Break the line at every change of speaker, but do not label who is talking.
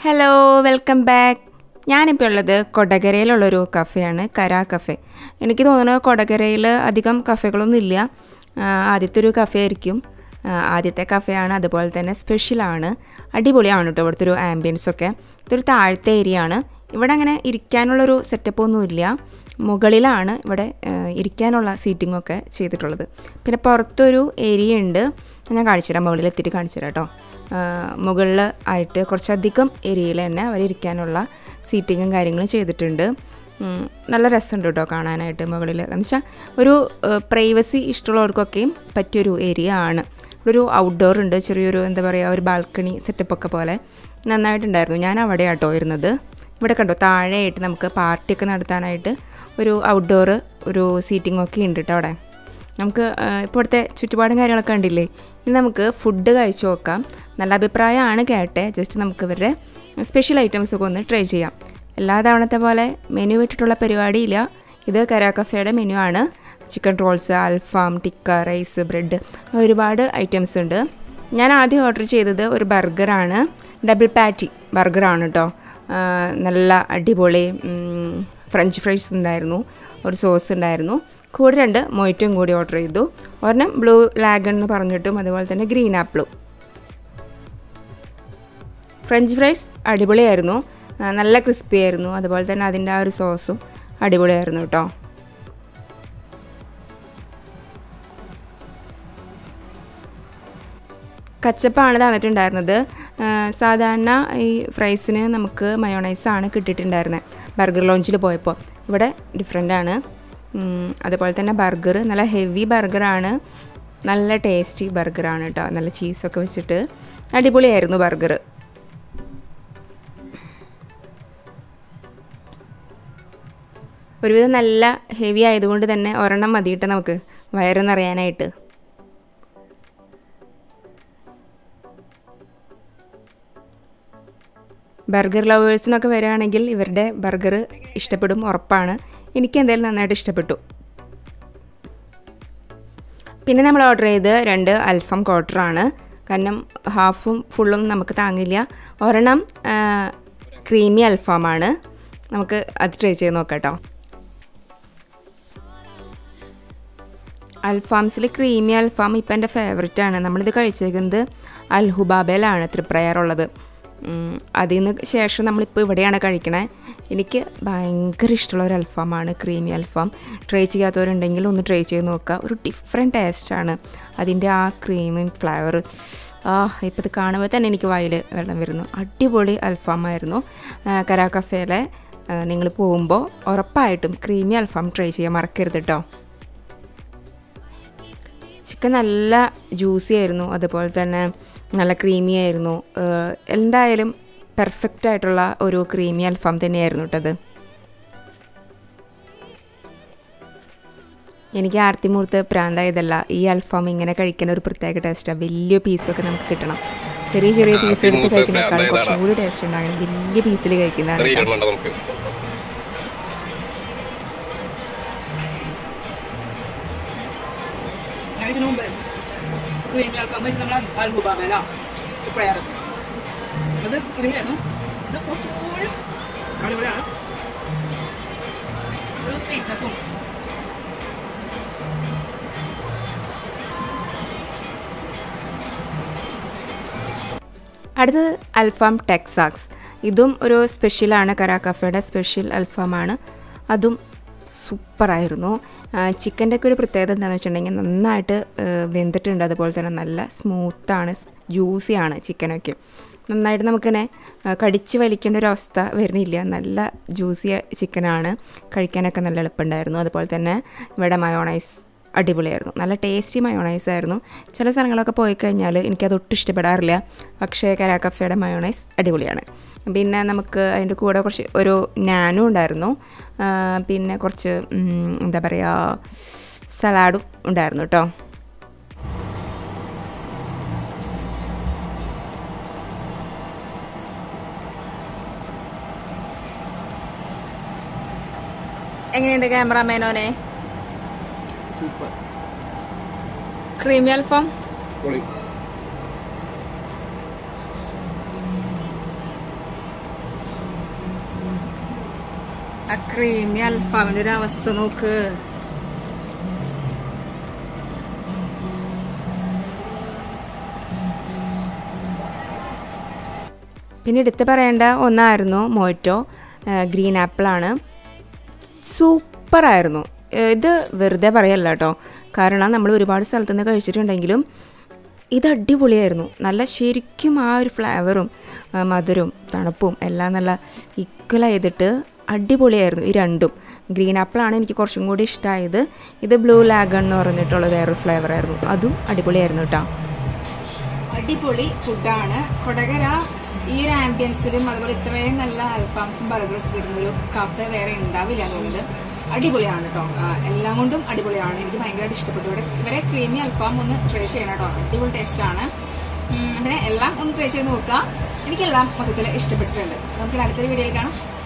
Hello welcome back ഞാനിപ്പോൾ ഉള്ളത് കൊടകരയിലുള്ളൊരു കഫേയാണ് കരാ cafe എനിക്ക് തോന്നുന്നു കൊടകരയിൽ അധികം കഫേകളൊന്നും ഇല്ല ആ, ആദ്യത്തെ ഒരു കഫേ ആയിരിക്കും ആ, ആദ്യത്തെ കഫേയാണ് അതുപോലെ തന്നെ സ്പെഷ്യലാണ് അടിപൊളിയാണ് കേട്ടോ ഇവിടുത്തെ ഒരു ആംബിയൻസ് ഒക്കെ ഇതൊരു താഴത്തെ ഏരിയ ആണ് ഇവിടെ അങ്ങനെ ഇരിക്കാനുള്ളൊരു സെറ്റപ്പ് ഒന്നുമില്ല മുകളിലാണ് ഇവിടെ ആ, ഇരിക്കാനുള്ള സീറ്റിംഗ് ഒക്കെ ചെയ്തിട്ടുള്ളത് പിന്നെ പുറത്തൊരു ഏരിയ ഉണ്ട് ഞാൻ കാണിച്ചുതരാം മുകളിൽ എത്തിയിട്ട് കാണിച്ചുതരാം കേട്ടോ മുകളിൽ ആയിട്ട് കുറച്ചധികം ഏരിയയിൽ തന്നെ അവർ ഇരിക്കാനുള്ള സീറ്റിങ്ങും കാര്യങ്ങളും ചെയ്തിട്ടുണ്ട് ഉം, നല്ല രസമുണ്ട് കേട്ടോ കാണാനായിട്ട് മുകളിൽ എന്ന് വെച്ചാൽ ഒരു പ്രൈവസി ഇഷ്ടമുള്ളവർക്കൊക്കെയും പറ്റിയൊരു ഏരിയ ആണ് ഇവിടെ ഒരു ഔട്ട്ഡോർ ഉണ്ട് ചെറിയൊരു എന്താ പറയുക ഒരു ബാൽക്കണി സെറ്റപ്പൊക്കെ പോലെ നന്നായിട്ടുണ്ടായിരുന്നു ഞാൻ അവിടെ ആട്ടോ ഇരുന്നത് ഇവിടെ കണ്ടോ താഴെയായിട്ട് നമുക്ക് പാർട്ടിയൊക്കെ നടത്താനായിട്ട് ഒരു ഔട്ട്ഡോർ ഒരു സീറ്റിംഗ് ഒക്കെ ഉണ്ട് കേട്ടോ അവിടെ നമുക്ക് ആ, ഇപ്പോഴത്തെ ചുറ്റുപാടും കാര്യങ്ങളൊക്കെ കണ്ടില്ലേ ഇനി നമുക്ക് ഫുഡ് കഴിച്ചു നോക്കാം നല്ല അഭിപ്രായമാണ് കേട്ടെ ജസ്റ്റ് നമുക്ക് ഇവരുടെ സ്പെഷ്യൽ ഐറ്റംസ് ഒക്കെ ഒന്ന് ട്രൈ ചെയ്യാം എല്ലാ തവണത്തെ പോലെ മെനു വിട്ടിട്ടുള്ള പരിപാടിയില്ല ഇത് കരാ കഫേയുടെ മെനു ആണ് ചിക്കൻ റോൾസ് അൽഫാം ടിക്ക റൈസ് ബ്രെഡ് ഒരുപാട് ഐറ്റംസ് ഉണ്ട് ഞാൻ ആദ്യം ഓർഡർ ചെയ്തത് ഒരു ബർഗറാണ് ഡബിൾ പാറ്റി ബർഗറാണ് കേട്ടോ ആ, നല്ല അടിപൊളി ഉം, ഫ്രഞ്ച് ഫ്രൈസ് ഉണ്ടായിരുന്നു ഒരു സോസ് ഉണ്ടായിരുന്നു കൂടെ രണ്ട് മൊയ്റ്റും കൂടി ഓർഡർ ചെയ്തു ഒരെണ്ണം ബ്ലൂ ലാഗൺ എന്ന് പറഞ്ഞിട്ടും അതുപോലെ തന്നെ ഗ്രീൻ ആപ്പിളും ഫ്രഞ്ച് ഫ്രൈസ് അടിപൊളിയായിരുന്നു ആ, നല്ല ക്രിസ്പി ആയിരുന്നു അതുപോലെ തന്നെ അതിൻ്റെ ആ ഒരു സോസും അടിപൊളിയായിരുന്നു കേട്ടോ കച്ചപ്പാണ് തന്നിട്ടുണ്ടായിരുന്നത് ആ, സാധാരണ ഈ ഫ്രൈസിന് നമുക്ക് മയോണൈസാണ് കിട്ടിയിട്ടുണ്ടായിരുന്നത് ബർഗർ ലോഞ്ചിൽ പോയപ്പോൾ ഇവിടെ ഡിഫറെൻ്റ് ആണ് ഉം, അതുപോലെ തന്നെ ബർഗർ നല്ല ഹെവി ബർഗറാണ് നല്ല ടേസ്റ്റി ബർഗറാണ് കേട്ടോ നല്ല ചീസൊക്കെ വെച്ചിട്ട് അടിപൊളിയായിരുന്നു ബർഗർ ഒരുവിധം നല്ല ഹെവി ആയതുകൊണ്ട് തന്നെ ഒരെണ്ണം മതിയിട്ട് നമുക്ക് വയറ് നിറയാനായിട്ട് ബർഗർ ലവേഴ്സിനൊക്കെ വരികയാണെങ്കിൽ ഇവരുടെ ബർഗർ ഇഷ്ടപ്പെടും ഉറപ്പാണ് എനിക്ക് എന്തായാലും നന്നായിട്ട് ഇഷ്ടപ്പെട്ടു പിന്നെ നമ്മൾ ഓർഡർ ചെയ്ത് രണ്ട് അൽഫാം ക്വാർട്ടറാണ് കാരണം ഹാഫും ഫുള്ളും നമുക്ക് താങ്ങില്ല ഒരെണ്ണം ക്രീമി അൽഫാമാണ് നമുക്ക് അത് ട്രൈ ചെയ്ത് നോക്കാം കേട്ടോ അൽഫാംസിൽ ക്രീമി അൽഫാം ഇപ്പം എൻ്റെ ഫേവററ്റ് ആണ് നമ്മളിത് കഴിച്ചേക്കുന്നത് അൽ ഹുബാബയിലാണ് ത്രിപ്രയറുള്ളത് ഉം, അതിൽ നിന്ന് ശേഷം നമ്മളിപ്പോൾ ഇവിടെയാണ് കഴിക്കണേ എനിക്ക് ഭയങ്കര ഇഷ്ടമുള്ള ഒരു അൽഫാമാണ് ക്രീമി അൽഫാം ട്രൈ ചെയ്യാത്തവരുണ്ടെങ്കിൽ ഒന്ന് ട്രൈ ചെയ്ത് നോക്കുക ഒരു ഡിഫറെൻറ്റ് ടേസ്റ്റാണ് അതിൻ്റെ ആ ക്രീമും ഫ്ലേവർ ആ ഇപ്പോൾ ഇത് കാണുമ്പോൾ തന്നെ എനിക്ക് വായിൽ വെള്ളം വരുന്നു അടിപൊളി അൽഫാമായിരുന്നു ആ, കരാ കഫേയിലെ നിങ്ങൾ പോകുമ്പോൾ ഉറപ്പായിട്ടും ക്രീമി അൽഫാം ട്രൈ ചെയ്യാൻ മറക്കരുത് കേട്ടോ ചിക്കൻ നല്ല ജ്യൂസി ആയിരുന്നു അതുപോലെ തന്നെ നല്ല ക്രീമി ആയിരുന്നു ഏഹ് എന്തായാലും പെർഫെക്റ്റ് ആയിട്ടുള്ള ഒരു ക്രീമി അൽഫാം തന്നെയായിരുന്നു കേട്ടത് എനിക്ക് ആർത്തിമൂർത്ത് പ്രാന്തായതല്ല ഈ അൽഫാം ഇങ്ങനെ കഴിക്കുന്ന ഒരു പ്രത്യേക ടേസ്റ്റാണ് വലിയ പീസൊക്കെ നമുക്ക് കിട്ടണം ചെറിയ ചെറിയ പീസ് എടുത്ത് കഴിക്കുന്നേക്കാൾ കുറച്ചും കൂടി ടേസ്റ്റ് ഉണ്ടാകും വലിയ പീസിൽ കഴിക്കുന്നതാണ് കേട്ടോ.
ഇടണ്ട നമുക്ക്
ഞാൻ ഇതിനു മുമ്പ് ക്രീമി അൽഫാം വെച്ച് നമ്മൾ അൽഹുബാമേല പ്രയർ അത് ക്രീമിയായിരുന്നു ഇത് കുറച്ചുകൂടി അടിപൊളിയാണ് ഒരു സ്വീറ്റ്നസ്സും
അടുത്തത് അൽഫാം ടെക്സാക്സ് ഇതും ഒരു സ്പെഷ്യലാണ് കരാ കഫയുടെ സ്പെഷ്യൽ അൽഫാമാണ് അതും സൂപ്പറായിരുന്നു ചിക്കൻ്റെ ഒക്കെ ഒരു പ്രത്യേകത എന്താണെന്ന് വെച്ചിട്ടുണ്ടെങ്കിൽ നന്നായിട്ട് ആ, വെന്തിട്ടുണ്ട് അതുപോലെ തന്നെ നല്ല സ്മൂത്താണ് ജ്യൂസിയാണ് ചിക്കനൊക്കെ നന്നായിട്ട് നമുക്കിങ്ങനെ ആ, കടിച്ച് വലിക്കേണ്ട ഒരു അവസ്ഥ വരുന്നില്ല നല്ല ജ്യൂസി ചിക്കനാണ് കഴിക്കാനൊക്കെ നല്ല എളുപ്പമുണ്ടായിരുന്നു അതുപോലെ തന്നെ ഇവിടെ മയോണൈസ് അടിപൊളിയായിരുന്നു നല്ല ടേസ്റ്റി മയോണൈസ് ആയിരുന്നു ചില സ്ഥലങ്ങളൊക്കെ പോയി കഴിഞ്ഞാൽ എനിക്കത് ഒട്ടും ഇഷ്ടപ്പെടാറില്ല പക്ഷേ കരാ കഫയുടെ മയോണൈസ് അടിപൊളിയാണ് പിന്നെ നമുക്ക് അതിൻ്റെ കൂടെ കുറച്ച് ഒരു നാനും ഉണ്ടായിരുന്നു ആ, പിന്നെ കുറച്ച് ഉം, എന്താ പറയുക സലാഡും ഉണ്ടായിരുന്നു കേട്ടോ എങ്ങനെയുണ്ട് ക്യാമറാമാനോനെ
സൂപ്പർ
ക്രീമി അൽഫാം
പൊളി
ആ ക്രീമി അൽഫാമിന്റെ ഒരു അവസ്ഥ നോക്ക് പിന്നെ എടുത്ത് പറയേണ്ട ഒന്നായിരുന്നു മൊയ്റ്റോ ഗ്രീൻ ആപ്പിളാണ് സൂപ്പറായിരുന്നു ഇത് വെറുതെ പറയല്ല കേട്ടോ കാരണം നമ്മൾ ഒരുപാട് സ്ഥലത്തു നിന്ന് കഴിച്ചിട്ടുണ്ടെങ്കിലും ഇത് അടിപൊളിയായിരുന്നു നല്ല ശരിക്കും ആ ഒരു ഫ്ലേവറും ആ, മധുരവും തണുപ്പും എല്ലാം നല്ല ഈക്വൽ ചെയ്തിട്ട് അടിപൊളിയായിരുന്നു ഈ രണ്ടും ഗ്രീൻ ആപ്പിളാണ് എനിക്ക് കുറച്ചും കൂടി ഇഷ്ടമായത് ഇത് ബ്ലൂ ലാഗൺ എന്ന് പറഞ്ഞിട്ടുള്ള വേറൊരു ഫ്ലേവറായിരുന്നു അതും അടിപൊളിയായിരുന്നു കേട്ടോ
അടിപൊളി ഫുഡാണ് കൊടകര ഈ ഒരു ആംബിയൻസിലും അതുപോലെ ഇത്രയും നല്ല അൽഫാംസും ബർഗറും കിട്ടുന്ന ഒരു കഫേ വേറെ ഉണ്ടാവില്ല എന്ന് തോന്നുന്നത് അടിപൊളിയാണ് കേട്ടോ ആ, എല്ലാം കൊണ്ടും അടിപൊളിയാണ് എനിക്ക് ഭയങ്കരമായിട്ട് ഇഷ്ടപ്പെട്ടു ഇവിടെ ഇവരെ ക്രീമി അൽഫാം ഒന്ന് ട്രൈ ചെയ്യണം കേട്ടോ അടിപൊളി ടേസ്റ്റാണ് പിന്നെ എല്ലാം ഒന്ന് ട്രൈ ചെയ്ത് നോക്കാം എനിക്കെല്ലാം മൊത്തത്തിൽ ഇഷ്ടപ്പെട്ടിട്ടുണ്ട് നമുക്ക് അടുത്തൊരു വീഡിയോയിൽ കാണാം